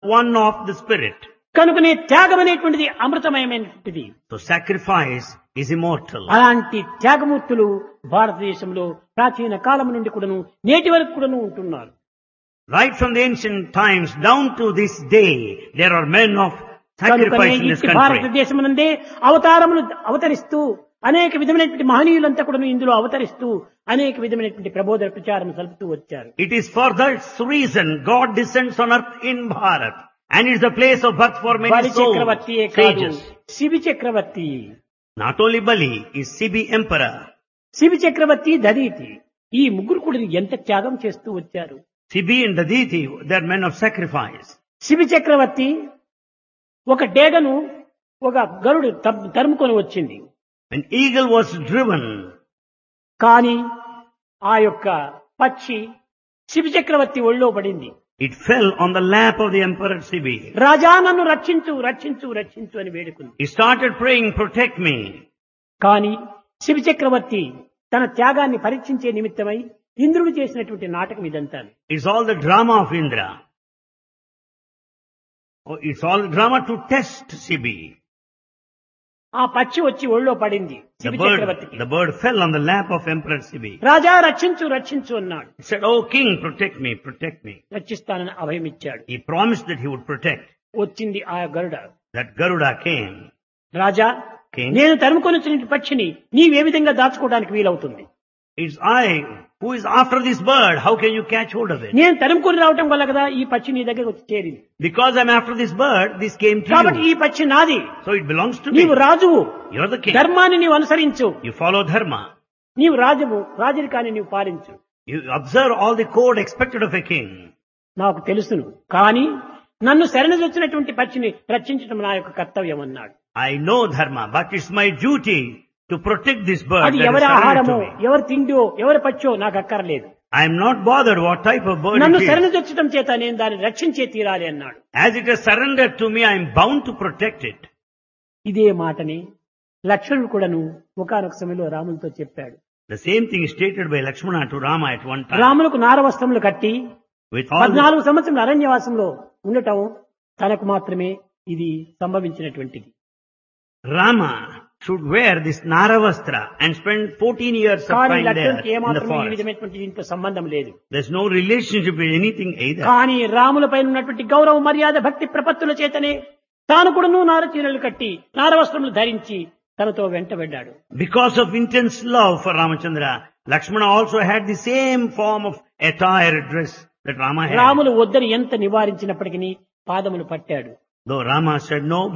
one of the spirit. కనుకనే త్యాగం అనేటువంటిది అమృతమయమైనటువంటిది So sacrifice is immortal. అలాంటి త్యాగమూర్తులు భారతదేశంలో ప్రాచీన కాలం నుండి కూడాను నేటి వరకు కూడాను ఉంటున్నారు Right from the ancient times down to this day, there are men of కనుకనే sacrifice in this ఇట్టి country. భారతదేశమునందే అవతారములు అవతరిస్తూ అనేక విధమైనటువంటి మహనీయులంతా కూడా ఇందులో అవతరిస్తూ అనేక విధమైనటువంటి ప్రబోధన ప్రచారం సలుపుతూ వచ్చారు It is for that reason God descends on earth in Bharat and is the place of birth for many బలి souls, చక్రవర్తియే కాదు sages. శివి Chakravarthi Not only Bali is Sibi emperor. శివి చక్రవర్తి దదీతి ఈ ముగ్గురు కూడా ఎంత త్యాగం చేస్తూ వచ్చారు Sibi and Daditi, they are men of sacrifice. శివి చక్రవర్తి ఒక డేగను ఒక గరుడు తప్- తరుముకొని వచ్చింది An eagle was driven, కానీ ఆ యొక్క పక్షి శివి చక్రవర్తి ఒళ్ళో పడింది it fell on the lap of the emperor Sibi. రాజా నన్ను రక్షించు రక్షించు రక్షించు అని వేడుకుంది He started praying, protect me. కానీ శివి చక్రవర్తి తన త్యాగాన్ని పరీక్షించే నిమిత్తమై ఇంద్రుడు చేసినటువంటి నాటకం ఇదంతా It's all the drama of Indra. Oh, it's all drama to test Sibi. ఆ పక్షి వచ్చి ఒళ్ళో పడింది The శివి bird, చక్రవర్తికి the bird fell on the lap of Emperor Sibi. రాజా రక్షించు రక్షించు అన్నాడు He said, Oh king, protect me, protect me. రక్షిస్తానని అభయం ఇచ్చాడు He promised that he would protect. వచ్చింది ఆ గరుడ That Garuda came. Raja King, నేను తరుముకొని వచ్చిన పక్షిని నీవే విధంగా దాచుకోవడానికి వీలవుతుంది it's I who is after this bird. How can you catch hold of it? నేను తరుముకొని రావటం వల్ల కదా ఈ పక్షి నీ దగ్గర వచ్చి చేరింది Because I'm after this bird, this came to కాబట్టి you. ఈ పక్షి నాది So it belongs to me. నీవు రాజువు You're the king. ధర్మాన్ని నీవు అనుసరించు You follow dharma. నీవు రాజువు రాజరికాన్ని నీవు పాలించు You observe all the code expected of a king. నాకు తెలుసును కానీ నన్ను శరణజొచ్చినటువంటి పక్షిని రక్షించడం నా యొక్క కర్తవ్యం అన్నాడు I know dharma, but it's my duty to protect this bird అది that is ఎవరి surrendered ఆహారమో to me. ఎవరి తిండో ఎవరి పచ్చో నాకు అక్కర్లేదు I am not bothered what type of bird నన్ను it is. శరణజొచ్చటం చేత నేను దాన్ని రక్షించే తీరాలి అన్నాడు As it has surrendered to me, I am bound to protect it. ఇదే మాటని లక్ష్మణుడు కూడాను ఒకనొక సమయంలో రామునితో చెప్పాడు The same thing is stated by Lakshmana to Rama at one time. రాములకు నారవస్త్రములు కట్టి With all the, పద్నాలుగు సంవత్సరం అరణ్యవాసంలో ఉండటం తనకు మాత్రమే ఇది సంభవించినటువంటిది Rama should wear this Naravastra and spend 14 years of కానీ time there లక్ష్మణుడికి in the ఏమాత్రం ఈ forest. విధమైనటువంటి దీంతో సంబంధం లేదు There's no relationship with anything either. కానీ రాములపై ఉన్నటువంటి గౌరవ మర్యాద భక్తి ప్రపత్తుల చేతనే తాను కూడాను నారచీరలు కట్టి నారవస్త్రములు ధరించి తనతో వెంటబడ్డాడు Because of intense love for Ramachandra, Lakshmana also had the same form of attire dress that Rama had. Ramulu వద్దని ఎంత నివారించినప్పటికీ పాదములు పట్టాడు Though Rama said no,